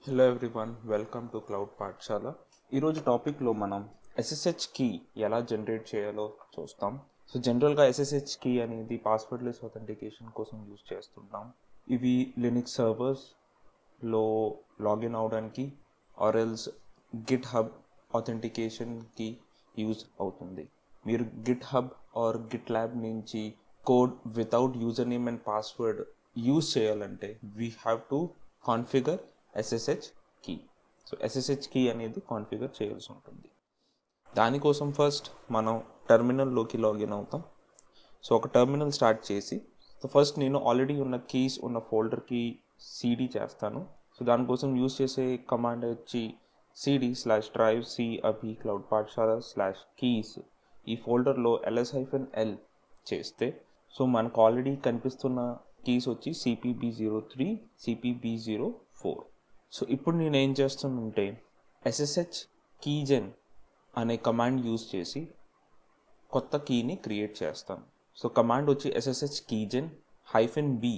hello everyone welcome to Cloud Pathashala ఈరోజు టాపిక్లో మనం ఎస్ఎస్హెచ్ కీ ఎలా జనరేట్ చేయాలో చూస్తాం సో జనరల్గా ఎస్ఎస్హెచ్ కీ అనేది పాస్వర్డ్లెస్ అథెంటికేషన్ కోసం యూజ్ చేస్తుంటాం ఇవి లినిక్స్ సర్వర్స్లో లాగిన్ అవడానికి ఆర్ఎల్స్ గిట్ హబ్ అథెంటికేషన్కి యూజ్ అవుతుంది మీరు GitHub or GitLab నుంచి code without username and password use చేయాలంటే we have to configure SSH key so SSH key అనేది కాన్ఫిగర్ చేయాల్సి ఉంటుంది దానికోసం ఫస్ట్ మనం టెర్మినల్లోకి లాగిన్ అవుతాం సో ఒక టెర్మినల్ స్టార్ట్ చేసి సో ఫస్ట్ నేను ఆల్రెడీ ఉన్న కీస్ ఉన్న ఫోల్డర్కి సిడి చేస్తాను సో దానికోసం యూజ్ చేసే కమాండ్ వచ్చి CD slash drive C Abhi Cloud Pathashala slash keys ఈ ఫోల్డర్లో ఎల్ఎస్ హైఫెన్ ఎల్ చేస్తే సో మనకు ఆల్రెడీ కనిపిస్తున్న కీస్ వచ్చి CPB zero three CPB zero four so ఇప్పుడు నేను ఏం చేస్తానంటే ఎస్ఎస్హెచ్ కీజెన్ అనే కమాండ్ యూజ్ చేసి కొత్త కీని క్రియేట్ చేస్తాను సో కమాండ్ వచ్చి ఎస్ఎస్హెచ్ కీజెన్ హైఫెన్ బి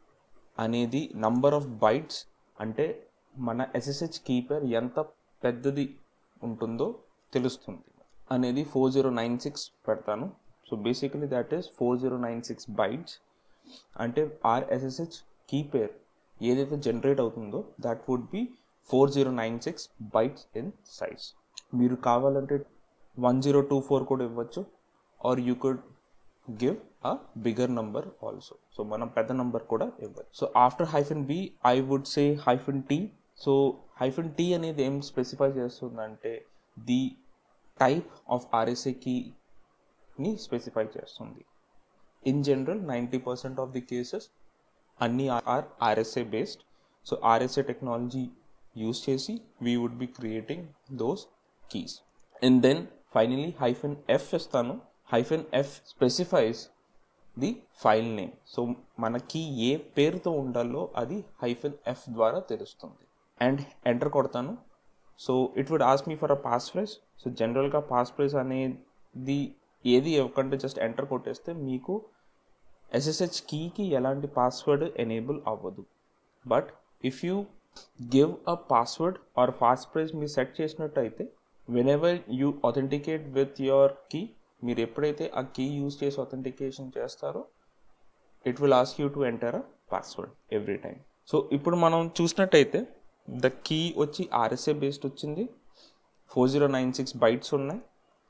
అనేది నంబర్ ఆఫ్ బైట్స్ అంటే మన ఎస్ఎస్హెచ్ కీపర్ ఎంత పెద్దది ఉంటుందో తెలుస్తుంది అనేది ఫోర్ జీరో నైన్ సిక్స్ పెడతాను so basically that is four zero nine six bytes అంటే ఆర్ ఎస్ఎస్హెచ్ కీపేర్ ఏదైతే జనరేట్ అవుతుందో that would be four zero nine six bytes in size మీరు కావాలంటే వన్ జీరో టూ ఫోర్ కూడా ఇవ్వచ్చు or you could give a bigger number also so మనం పెద్ద number కూడా ఇవ్వచ్చు so after hyphen B I would say hyphen T so hyphen T అనేది ఏం స్పెసిఫై చేస్తుందంటే ది టైప్ ఆఫ్ ఆర్ఎస్ఏ కీని స్పెసిఫై చేస్తుంది in general ninety percent of the cases అన్నీ are RSA based so RSA technology use చేసి we would be creating those keys and then finally hyphen F ఇస్తాను hyphen F specifies the file name so మన key ఏ పేరుతో ఉండాలో అది hyphen F ద్వారా తెలుస్తుంది అండ్ ఎంటర్ కొడతాను so it would ask me for a passphrase so జనరల్గా పాస్ ఫ్రేజ్ అనేది ఏది ఇవ్వకంటే జస్ట్ ఎంటర్ కొట్టేస్తే మీకు ఎస్ఎస్హెచ్ కీకి ఎలాంటి పాస్వర్డ్ ఎనేబుల్ అవ్వదు but if you give a password or passphrase మీరు సెట్ చేసినట్టయితే whenever you authenticate with your key మీరు ఎప్పుడైతే ఆ కీ యూజ్ చేసి అథెంటికేషన్ చేస్తారో it will ask you to enter a password every time so ఇప్పుడు మనం చూసినట్టయితే ద కీ వచ్చి ఆర్ఎస్ఏ బేస్డ్ వచ్చింది four zero nine six bytes ఉన్నాయి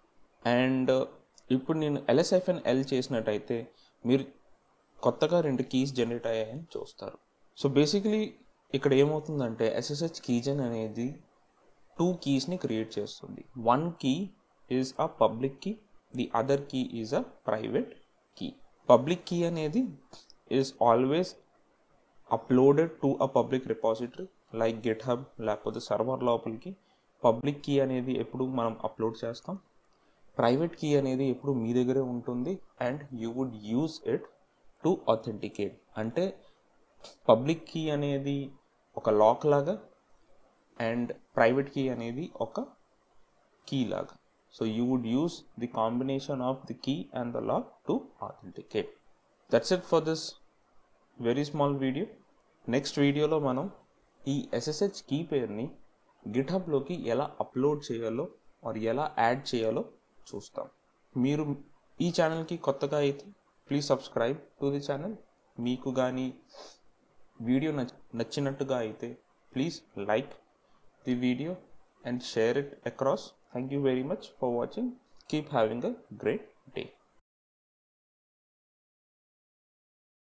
అండ్ ఇప్పుడు నేను ఎల్ఎస్ఎఫ్ఎన్ ఎల్ చేసినట్టయితే మీరు కొత్తగా రెండు కీస్ జనరేట్ అయ్యాయని చూస్తారు సో బేసికలీ ఇక్కడ ఏమవుతుందంటే ఎస్ఎస్హెచ్ కీజన్ అనేది టూ కీస్ని క్రియేట్ చేస్తుంది one key is a public key the other key is a private key public key అనేది is always uploaded to a public repository like GitHub లేకపోతే server లోపలికి public key అనేది ఎప్పుడు మనం upload చేస్తాం private key అనేది ఎప్పుడు మీ దగ్గరే ఉంటుంది and you would use it to authenticate అంటే పబ్లిక్ కీ అనేది ఒక లాక్ లాగా అండ్ ప్రైవేట్ కీ అనేది ఒక కీ లాగా so you would use the combination of the key and the lock to authenticate that's it for this very small video next వీడియోలో మనం ఈ ఎస్ఎస్హెచ్ కీ పేరుని గిట్హబ్లోకి ఎలా అప్లోడ్ చేయాలో ఆర్ ఎలా యాడ్ చేయాలో చూస్తాం మీరు ఈ ఛానల్కి కొత్తగా అయితే please subscribe to the channel మీకు కానీ వీడియో నచ్చినట్టుగా అయితే please like the video and share it across thank you very much for watching keep having a great day